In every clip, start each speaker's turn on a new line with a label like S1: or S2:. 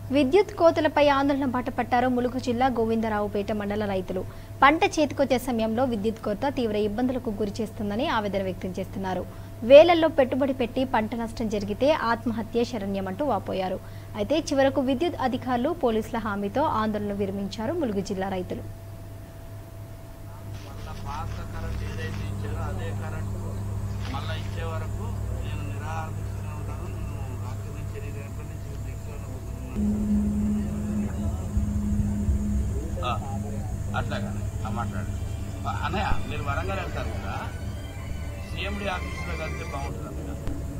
S1: విద్యుత్ కోతలపై ఆందోళన బాటపట్టారు ములుగు జిల్లా గోవిందరావుపేట మండల రైతులు పంట చేతికొచ్చే సమయంలో విద్యుత్ కోత తీవ్ర ఇబ్బందులకు గురి చేస్తుందని ఆవేదన వ్యక్తం చేస్తున్నారు వేలల్లో పెట్టుబడి పెట్టి పంట నష్టం జరిగితే ఆత్మహత్య శరణ్యమంటూ వాపోయారు అయితే చివరకు విద్యుత్ అధికారులు పోలీసుల హామీతో ఆందోళన విరమించారు ములుగు జిల్లా రైతులు
S2: మళ్ళా పాత కరెంట్ ఏదైతే ఇచ్చారో అదే కరెంట్ మళ్ళీ ఇచ్చే వరకు నేను నిరాకరిస్తూనే ఉంటాను నేను రాత్రి నుంచి ఎనిమిది గంటల నుంచి దీక్షలోనే కూర్చున్నాను. ఆ, అట్లాగానే ఆ, మాట్లాడు ఆ, అన్నయ్య మీరు వరంగల్ వెళ్తారు కదా సిఎండి ఆఫీస్లో కలిస్తే బాగుంటుంది అన్నయ్య.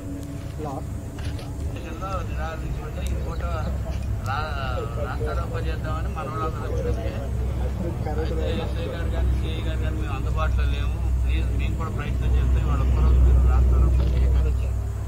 S2: స్టేషన్లో నిరాకరించబడితే ఈ ఫోటో రా రాష్ట్రారోపణ చేద్దామని మన వాళ్ళందరూ వచ్చింది అయితే ఎస్ఐ గారు కానీ సిఐ గారు కానీ మేము అందుబాటులో లేము ప్లీజ్ మేము కూడా ప్రయత్నం చేస్తే వాళ్ళు ఒక్కరోజు మీరు రాష్ట్రారోపణ చేయగలరు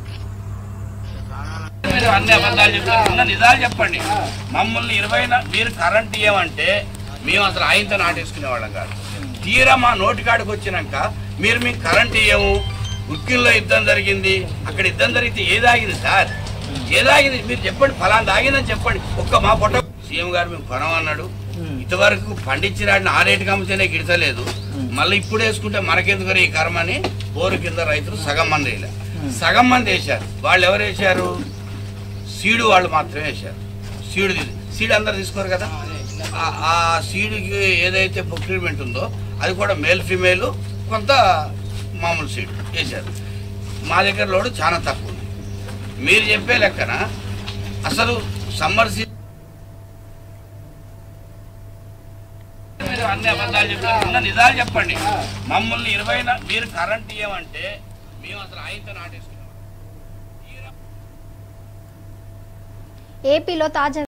S2: మీరు అన్ని అబద్ధాలు చెప్తారు ఉన్న నిజాలు చెప్పండి మమ్మల్ని ఇరవై నా- మీరు కరెంట్ ఇవ్వమంటే మేము అసలు ఆయనతో నాటేసుకునే వాళ్ళం కాదు తీరా మా నోటికాడికి వచ్చినాక మీరు మేము కరెంట్ ఇవ్వము ఉక్కిల్లో యుద్ధం జరిగింది అక్కడ యుద్ధం జరిగితే ఏదాగింది సార్ ఏదాగింది మీరు చెప్పండి ఫలానా దాగిందని చెప్పండి ఒక్క మా పొట్ట సీఎం గారు మేము కొనమన్నాడు ఇంతవరకు పండించినాడిని ఆ రేటుకి అమ్మితేనే గిడతలేదు మళ్ళీ ఇప్పుడు వేసుకుంటే మనకెందుకు ఈ కర్మ అని బోరు కింద రైతులు సగం మంది వేయలే సగం మంది వేశారు వాళ్ళు ఎవరు వేశారు సీడు వాళ్ళు మాత్రమే వేశారు సీడు తీ- సీడ్ అందరు తీసుకోరు కదా ఆ- ఆ సీడుకి ఏదైతే ప్రొక్యూర్మెంట్ ఉందో అది కూడా మేల్ ఫీమేల్ కొంత మామూలు సీడ్ వేశారు మా దగ్గర లోడు చాలా తక్కువ ఉంది మీరు చెప్పే లెక్కన అసలు సమ్మర్ సీజన్ మీరు అన్ని అబద్ధాలు చెప్తారు ఉన్న నిజాలు చెప్పండి మమ్మల్ని ఇరవై నా- మీరు కరెంట్ ఇవ్వమంటే మేము అసలు ఆయనతో నాటేసుకున్నాం
S1: ఏపీలో తాజా